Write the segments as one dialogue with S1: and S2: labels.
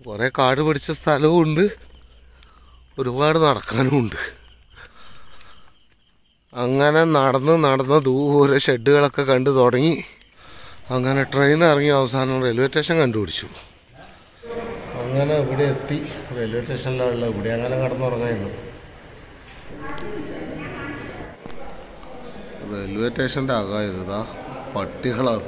S1: കുറേ കാട് പിടിച്ച സ്ഥലവും ഉണ്ട് ഒരുപാട് നടക്കാനും ഉണ്ട് അങ്ങനെ നടന്ന് നടന്ന് ദൂരെ ഷെഡുകളൊക്കെ കണ്ടു തുടങ്ങി അങ്ങനെ ട്രെയിൻ ഇറങ്ങി അവസാനം റെയിൽവേ സ്റ്റേഷൻ കണ്ടുപിടിച്ചു അങ്ങനെ ഇവിടെ എത്തി റെയിൽവേ സ്റ്റേഷനിലുള്ള ഇവിടെ അങ്ങനെ കടന്നുറങ്ങായിരുന്നു റെയിൽവേ സ്റ്റേഷൻ്റെ അകമായത് ഇതാ പട്ടികളാണ്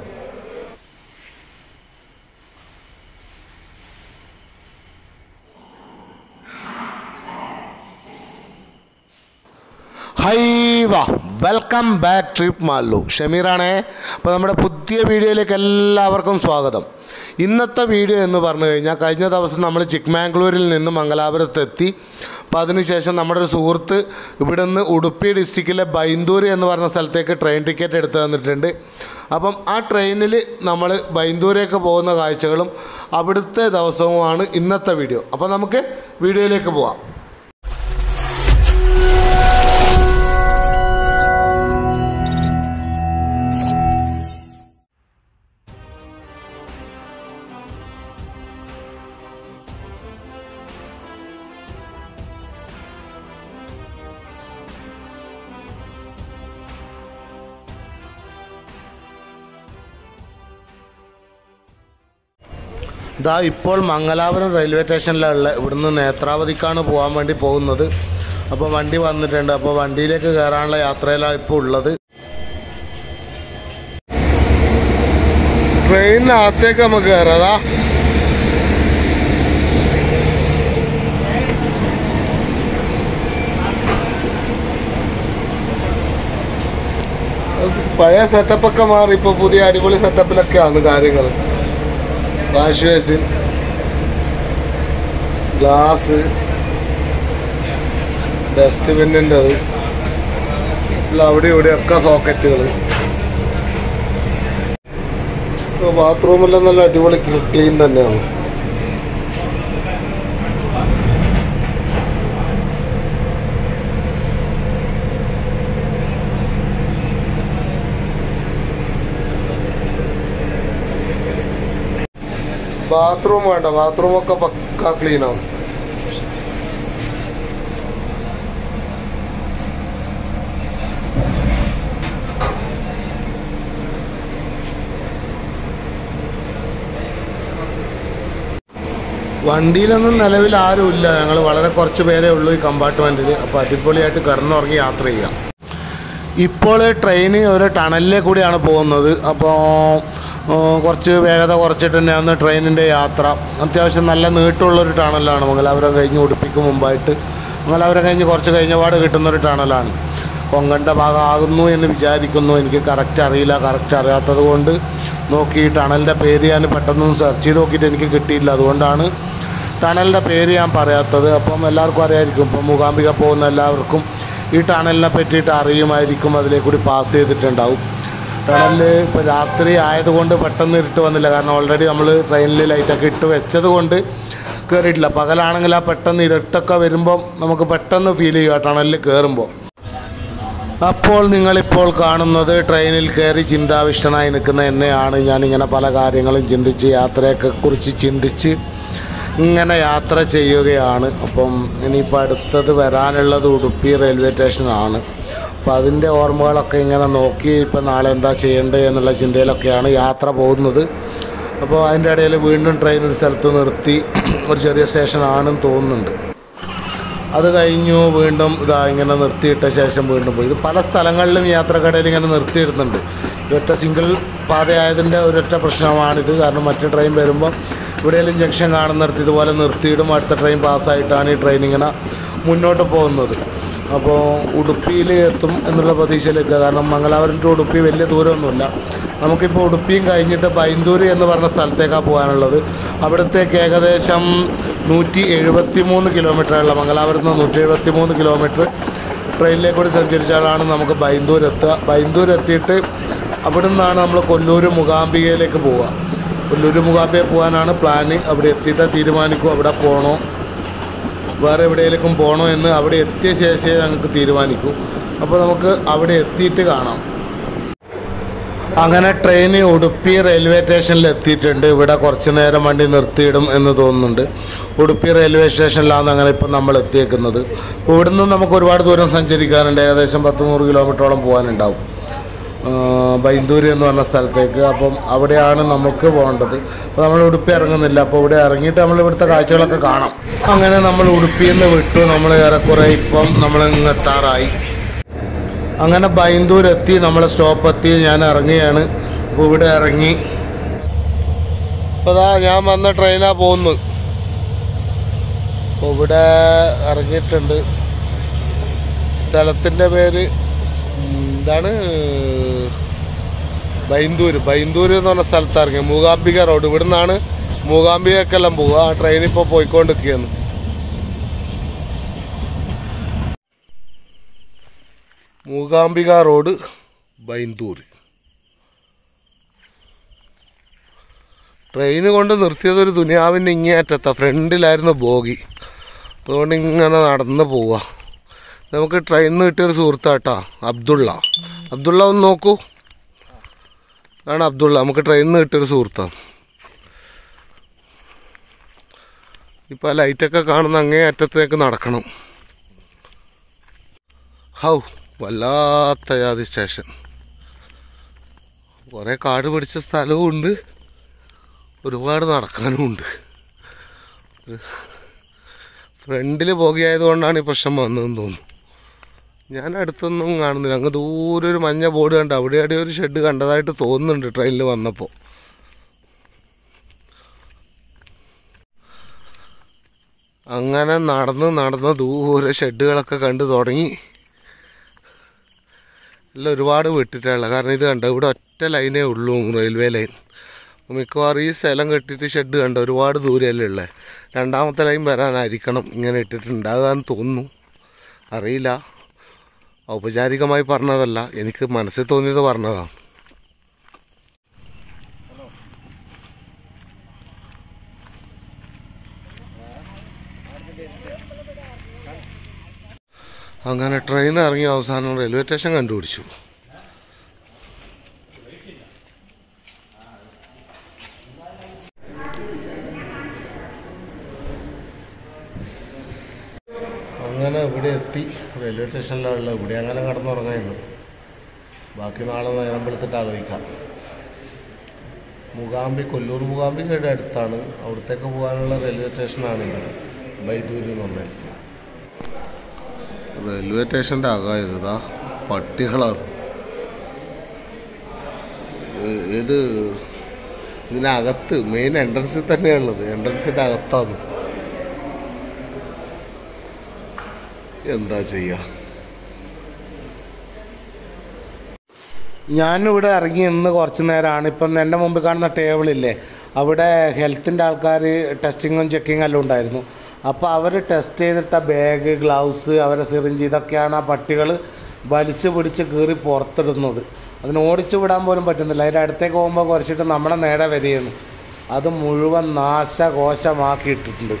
S1: ഹൈ വാ വെൽക്കം ബാക്ക് ട്രിപ്പ് മാലു ഷമീറാണേ അപ്പോൾ നമ്മുടെ പുതിയ വീഡിയോയിലേക്ക് എല്ലാവർക്കും സ്വാഗതം ഇന്നത്തെ വീഡിയോ എന്ന് പറഞ്ഞു കഴിഞ്ഞാൽ കഴിഞ്ഞ ദിവസം നമ്മൾ ചിക്മാംഗ്ലൂരിൽ നിന്ന് മംഗലാപുരത്ത് എത്തി അപ്പോൾ അതിനുശേഷം നമ്മുടെ ഒരു സുഹൃത്ത് ഇവിടെ നിന്ന് ഉടുപ്പി ഡിസ്ട്രിക്റ്റിലെ ബൈന്ദൂർ എന്ന് പറഞ്ഞ സ്ഥലത്തേക്ക് ട്രെയിൻ ടിക്കറ്റ് എടുത്ത് തന്നിട്ടുണ്ട് അപ്പം ആ ട്രെയിനിൽ നമ്മൾ ബൈന്ദൂരേക്ക് പോകുന്ന കാഴ്ചകളും അവിടുത്തെ ദിവസവുമാണ് ഇന്നത്തെ വീഡിയോ അപ്പോൾ നമുക്ക് വീഡിയോയിലേക്ക് പോവാം ഇതാ ഇപ്പോൾ മംഗലാപുരം റെയിൽവേ സ്റ്റേഷനിലുള്ള ഇവിടുന്ന് നേത്രാവതിക്കാണ് പോകാൻ വേണ്ടി പോകുന്നത് അപ്പോൾ വണ്ടി വന്നിട്ടുണ്ട് അപ്പോൾ വണ്ടിയിലേക്ക് കയറാനുള്ള യാത്രയിലാണ് ഇപ്പോൾ ഉള്ളത് ട്രെയിനിനകത്തേക്ക് നമുക്ക് കയറാതാ പഴയ സെറ്റപ്പൊക്കെ മാറി ഇപ്പോൾ പുതിയ അടിപൊളി സെറ്റപ്പിലൊക്കെയാണ് കാര്യങ്ങൾ വാഷ് ബേസിൻ ഗ്ലാസ് ഡസ്റ്റ്ബിന്നിൻ്റെത് അവിടെ ഇവിടെ ഒക്കെ സോക്കറ്റുകൾ ബാത്റൂമെല്ലാം നല്ല അടിപൊളി ക്ലീൻ തന്നെയാണ് ബാത്റൂം വേണ്ട ബാത്റൂം ഒക്കെ പക്ക ക്ലീനാണ് വണ്ടിയിലൊന്നും നിലവിൽ ആരുമില്ല ഞങ്ങൾ വളരെ കുറച്ച് പേരേ ഉള്ളൂ ഈ കമ്പാർട്ട്മെൻറ്റിൽ അപ്പോൾ അടിപൊളിയായിട്ട് കിടന്നുറങ്ങി യാത്ര ചെയ്യാം ഇപ്പോൾ ട്രെയിൻ ഒരു ടണലിലെ കൂടിയാണ് പോകുന്നത് അപ്പോൾ കുറച്ച് വേഗത കുറച്ചിട്ട് തന്നെയാണ് ട്രെയിനിൻ്റെ യാത്ര അത്യാവശ്യം നല്ല നീട്ടമുള്ളൊരു ടണലാണ് മംഗലാപുരം കഴിഞ്ഞ് ഉടുപ്പിക്ക് മുമ്പായിട്ട് മംഗലാപുരം കഴിഞ്ഞ് കുറച്ച് കഴിഞ്ഞ പാട് കിട്ടുന്നൊരു ടണലാണ് കൊങ്കണ്ട ഭാഗമാകുന്നു എന്ന് വിചാരിക്കുന്നു എനിക്ക് കറക്റ്റ് അറിയില്ല കറക്റ്റ് അറിയാത്തത് കൊണ്ട് നോക്കി ഈ ടണലിൻ്റെ പേര് ഞാൻ പെട്ടെന്നൊന്ന് സെർച്ച് ചെയ്ത് നോക്കിയിട്ട് എനിക്ക് കിട്ടിയില്ല അതുകൊണ്ടാണ് ടണലിൻ്റെ പേര് ഞാൻ പറയാത്തത് അപ്പം എല്ലാവർക്കും അറിയായിരിക്കും ഇപ്പം മൂകാംബിക പോകുന്ന എല്ലാവർക്കും ഈ ടണലിനെ പറ്റിയിട്ട് അറിയുമായിരിക്കും അതിലേക്ക് കൂടി പാസ് ചെയ്തിട്ടുണ്ടാവും ടണലിൽ ഇപ്പോൾ രാത്രി ആയതുകൊണ്ട് പെട്ടെന്ന് ഇരുട്ട് വന്നില്ല കാരണം ഓൾറെഡി നമ്മൾ ട്രെയിനിൽ ലൈറ്റൊക്കെ ഇട്ട് വെച്ചത് കൊണ്ട് കയറിയിട്ടില്ല പകലാണെങ്കിൽ ആ പെട്ടെന്ന് ഇരുട്ടൊക്കെ വരുമ്പം നമുക്ക് പെട്ടെന്ന് ഫീൽ ചെയ്യുക ടണലിൽ കയറുമ്പോൾ അപ്പോൾ നിങ്ങളിപ്പോൾ കാണുന്നത് ട്രെയിനിൽ കയറി ചിന്താവിഷ്ടനായി നിൽക്കുന്ന എന്നെയാണ് ഞാനിങ്ങനെ പല കാര്യങ്ങളും ചിന്തിച്ച് യാത്രയൊക്കെ കുറിച്ച് ചിന്തിച്ച് ഇങ്ങനെ യാത്ര ചെയ്യുകയാണ് അപ്പം ഇനിയിപ്പോൾ അടുത്തത് വരാനുള്ളത് ഉടുപ്പി റെയിൽവേ സ്റ്റേഷനാണ് അപ്പോൾ അതിൻ്റെ ഓർമ്മകളൊക്കെ ഇങ്ങനെ നോക്കി ഇപ്പോൾ നാളെ എന്താ ചെയ്യേണ്ടത് എന്നുള്ള ചിന്തയിലൊക്കെയാണ് യാത്ര പോകുന്നത് അപ്പോൾ അതിൻ്റെ ഇടയിൽ വീണ്ടും ട്രെയിൻ ഒരു സ്ഥലത്ത് നിർത്തി ഒരു ചെറിയ സ്റ്റേഷനാണെന്ന് തോന്നുന്നുണ്ട് അത് കഴിഞ്ഞു വീണ്ടും ഇതാ ഇങ്ങനെ നിർത്തിയിട്ട ശേഷം വീണ്ടും പോയി ഇത് പല സ്ഥലങ്ങളിലും യാത്രക്കടയിൽ ഇങ്ങനെ നിർത്തിയിടുന്നുണ്ട് ഒരൊറ്റ സിംഗിൾ പാതയായതിൻ്റെ ഒരൊറ്റ പ്രശ്നമാണിത് കാരണം മറ്റു ട്രെയിൻ വരുമ്പോൾ എവിടെയെങ്കിലും ജംഗ്ഷൻ കാണുന്നിടത്ത് ഇതുപോലെ നിർത്തിയിടും അടുത്ത ട്രെയിൻ പാസ്സായിട്ടാണ് ഈ ട്രെയിൻ ഇങ്ങനെ മുന്നോട്ട് പോകുന്നത് അപ്പോൾ ഉടുപ്പിയിൽ എത്തും എന്നുള്ള പ്രതീക്ഷയിലേക്ക് കാരണം മംഗലാപുരം ടു ഉടുപ്പി വലിയ ദൂരമൊന്നുമില്ല നമുക്കിപ്പോൾ ഉടുപ്പിയും കഴിഞ്ഞിട്ട് ബൈന്ദൂര് എന്ന് പറഞ്ഞ സ്ഥലത്തേക്കാണ് പോകാനുള്ളത് അവിടത്തേക്ക് ഏകദേശം നൂറ്റി എഴുപത്തി മൂന്ന് കിലോമീറ്ററുള്ള മംഗലാപുരത്ത് നിന്ന് നൂറ്റി എഴുപത്തി മൂന്ന് കിലോമീറ്റർ ട്രെയിനിലേക്ക് കൂടി സഞ്ചരിച്ചാലാണ് നമുക്ക് ബൈന്ദൂർ എത്തുക ബൈന്ദൂർ എത്തിയിട്ട് അവിടെ നിന്നാണ് നമ്മൾ കൊല്ലൂർ മുകാംബികയിലേക്ക് പോവുക കൊല്ലൂർ മുകാംബിക പോകാനാണ് പ്ലാന് അവിടെ എത്തിയിട്ട് തീരുമാനിക്കും അവിടെ പോകണോ വേറെ എവിടെയെങ്കിലും പോകണോ എന്ന് അവിടെ എത്തിയ ശേഷമേ ഞങ്ങൾക്ക് തീരുമാനിക്കൂ അപ്പോൾ നമുക്ക് അവിടെ എത്തിയിട്ട് കാണാം അങ്ങനെ ട്രെയിൻ ഉടുപ്പി റെയിൽവേ സ്റ്റേഷനിൽ എത്തിയിട്ടുണ്ട് ഇവിടെ കുറച്ച് നേരം വണ്ടി നിർത്തിയിടും എന്ന് തോന്നുന്നുണ്ട് ഉടുപ്പി റെയിൽവേ സ്റ്റേഷനിലാണ് അങ്ങനെ ഇപ്പം നമ്മൾ എത്തിയേക്കുന്നത് അപ്പോൾ ഇവിടുന്ന് നമുക്ക് ഒരുപാട് ദൂരം സഞ്ചരിക്കാനുണ്ട് ഏകദേശം പത്ത് നൂറ് കിലോമീറ്ററോളം പോകാനുണ്ടാവും ആ, ബൈന്ദൂര് എന്ന് പറഞ്ഞ സ്ഥലത്തേക്ക് അപ്പം അവിടെയാണ് നമുക്ക് പോകേണ്ടത് അപ്പോൾ നമ്മൾ ഉടുപ്പി ഇറങ്ങുന്നില്ല അപ്പോൾ ഇവിടെ ഇറങ്ങിയിട്ട് നമ്മൾ ഇവിടുത്തെ കാഴ്ചകളൊക്കെ കാണാം അങ്ങനെ നമ്മൾ ഉടുപ്പിയിൽ നിന്ന് വിട്ടു നമ്മൾ ഏറെക്കുറെ ഇപ്പം നമ്മൾ ഇങ്ങ് എത്താറായി അങ്ങനെ ബൈന്ദൂർ എത്തി നമ്മൾ സ്റ്റോപ്പ് എത്തി ഞാൻ ഇറങ്ങിയാണ് അപ്പോൾ ഇവിടെ ഇറങ്ങി അപ്പോൾ ഞാൻ വന്ന ട്രെയിനാണ് പോകുന്നത് അപ്പോൾ ഇവിടെ ഇറങ്ങിയിട്ടുണ്ട് സ്ഥലത്തിൻ്റെ പേര് ഉം, എന്താണ് ബൈന്ദൂര് ബൈന്ദൂര് എന്ന് പറഞ്ഞ സ്ഥലത്ത് ഇറങ്ങി മൂകാംബിക റോഡ് ഇവിടെ നിന്നാണ് മൂകാംബികക്കെല്ലാം പോവുക ആ ട്രെയിൻ ഇപ്പോൾ പോയിക്കൊണ്ടിരിക്കുകയാണ് മൂകാംബിക റോഡ് ബൈന്ദൂർ ട്രെയിൻ കൊണ്ട് നിർത്തിയത് ഒരു ദുനിയാവിൻ്റെ ഇങ്ങേയറ്റത്ത ഫ്രണ്ടിലായിരുന്നു ബോഗി അതുകൊണ്ട് ഇങ്ങനെ നടന്ന് പോവാ നമുക്ക് ട്രെയിനിൽ നിന്ന് കിട്ടിയൊരു സുഹൃത്താട്ടാ അബ്ദുള്ള അബ്ദുള്ള ഒന്ന് നോക്കൂ ആണ് അബ്ദുള്ള നമുക്ക് ട്രെയിനിൽ നിന്ന് കിട്ടിയൊരു സുഹൃത്താണ് ഇപ്പം ആ ലൈറ്റൊക്കെ കാണുന്ന അങ്ങേ അറ്റത്തേക്ക് നടക്കണം ഹൗ വല്ലാത്ത ജാതി സ്റ്റേഷൻ കുറേ കാട് പിടിച്ച സ്ഥലവും ഉണ്ട് ഒരുപാട് നടക്കാനും ഉണ്ട് ഫ്രണ്ടിൽ പോകിയായതുകൊണ്ടാണ് ഈ പ്രശ്നം വന്നതെന്ന് തോന്നുന്നു ഞാൻ അടുത്തൊന്നും കാണുന്നില്ല അങ്ങ് ദൂരെ ഒരു മഞ്ഞ ബോർഡ് കണ്ട് അവിടെ അവിടെ ഒരു ഷെഡ് കണ്ടതായിട്ട് തോന്നുന്നുണ്ട് ട്രെയിനിൽ വന്നപ്പോൾ അങ്ങനെ നടന്ന് നടന്ന് ദൂരെ ഷെഡുകളൊക്കെ കണ്ട് തുടങ്ങി എല്ലാം ഒരുപാട് വിട്ടിട്ടുള്ള കാരണം ഇത് കണ്ടോ ഇവിടെ ഒറ്റ ലൈനേ ഉള്ളൂ റെയിൽവേ ലൈൻ മിക്കവാറും ഈ സ്ഥലം കെട്ടിയിട്ട് ഷെഡ് കണ്ട ഒരുപാട് ദൂരമല്ലേ ഉള്ളത് രണ്ടാമത്തെ ലൈൻ വരാനായിരിക്കണം ഇങ്ങനെ ഇട്ടിട്ടുണ്ടാകാന്ന് തോന്നുന്നു അറിയില്ല ഔപചാരികമായി പറഞ്ഞതല്ല എനിക്ക് മനസ്സിൽ തോന്നിയത് പറഞ്ഞതാണ് അങ്ങനെ ട്രെയിൻ ഇറങ്ങി അവസാനം റെയിൽവേ സ്റ്റേഷൻ കണ്ടുപിടിച്ചു അങ്ങനെ ഇവിടെ എത്തി റെയിൽവേ സ്റ്റേഷനിലുള്ള ഇവിടെ അങ്ങനെ കിടന്നുറങ്ങായിരുന്നു ബാക്കി നാളെ നേരം വെളുത്തിട്ട് ആലോചിക്കാം മുകാമ്പി കൊല്ലൂർ മുകാമ്പിക്കയുടെ അടുത്താണ് അവിടത്തേക്ക് പോകാനുള്ള റെയിൽവേ സ്റ്റേഷനാണിത് ബൈദൂര് എന്ന് പറഞ്ഞാൽ റെയിൽവേ സ്റ്റേഷൻ്റെ അകായത് ഇതാ പട്ടികളാണ് ഏ- ഇത് ഇതിനകത്ത് മെയിൻ എൻട്രൻസിൽ തന്നെയാണുള്ളത് എൻട്രൻസിൻ്റെ അകത്താണ് എന്താ ചെയ്യുക ഞാനിവിടെ ഇറങ്ങി ഇന്ന് കുറച്ച് നേരമാണ് ഇപ്പം എൻ്റെ മുമ്പിൽ കാണുന്ന ടേബിളില്ലേ അവിടെ ഹെൽത്തിൻ്റെ ആൾക്കാർ ടെസ്റ്റിങ്ങും ചെക്കിങ്ങും എല്ലാം ഉണ്ടായിരുന്നു അപ്പോൾ അവർ ടെസ്റ്റ് ചെയ്തിട്ട ബാഗ് ഗ്ലൗസ് അവരെ സിറിഞ്ച് ഇതൊക്കെയാണ് ആ പട്ടികൾ വലിച്ചു പിടിച്ച് കീറി പുറത്തിടുന്നത് അതിന് ഓടിച്ചു വിടാൻ പോലും പറ്റുന്നില്ല അതിൻ്റെ അടുത്തേക്ക് പോകുമ്പോൾ കുറച്ചിട്ട് നമ്മളെ നേരെ വരികയാണ് അത് മുഴുവൻ നാശകോശമാക്കിയിട്ടിട്ടുണ്ട്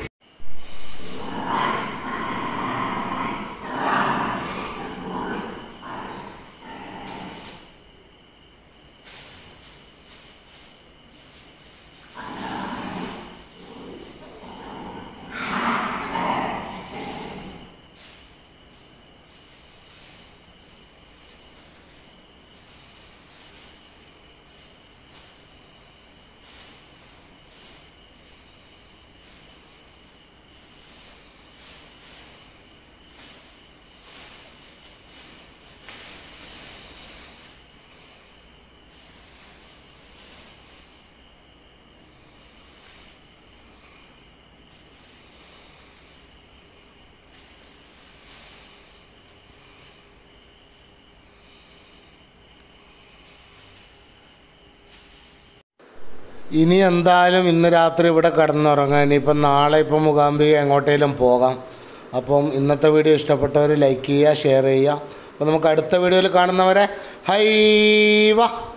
S1: ഇനി എന്തായാലും ഇന്ന് രാത്രി ഇവിടെ കിടന്നുറങ്ങാം ഇനിയിപ്പം നാളെ ഇപ്പം മുഖാംബിക എങ്ങോട്ടേലും പോകാം അപ്പം ഇന്നത്തെ വീഡിയോ ഇഷ്ടപ്പെട്ടവർ ലൈക്ക് ചെയ്യുക ഷെയർ ചെയ്യുക അപ്പോൾ നമുക്ക് അടുത്ത വീഡിയോയിൽ കാണുന്നവരെ ഹൈ വാ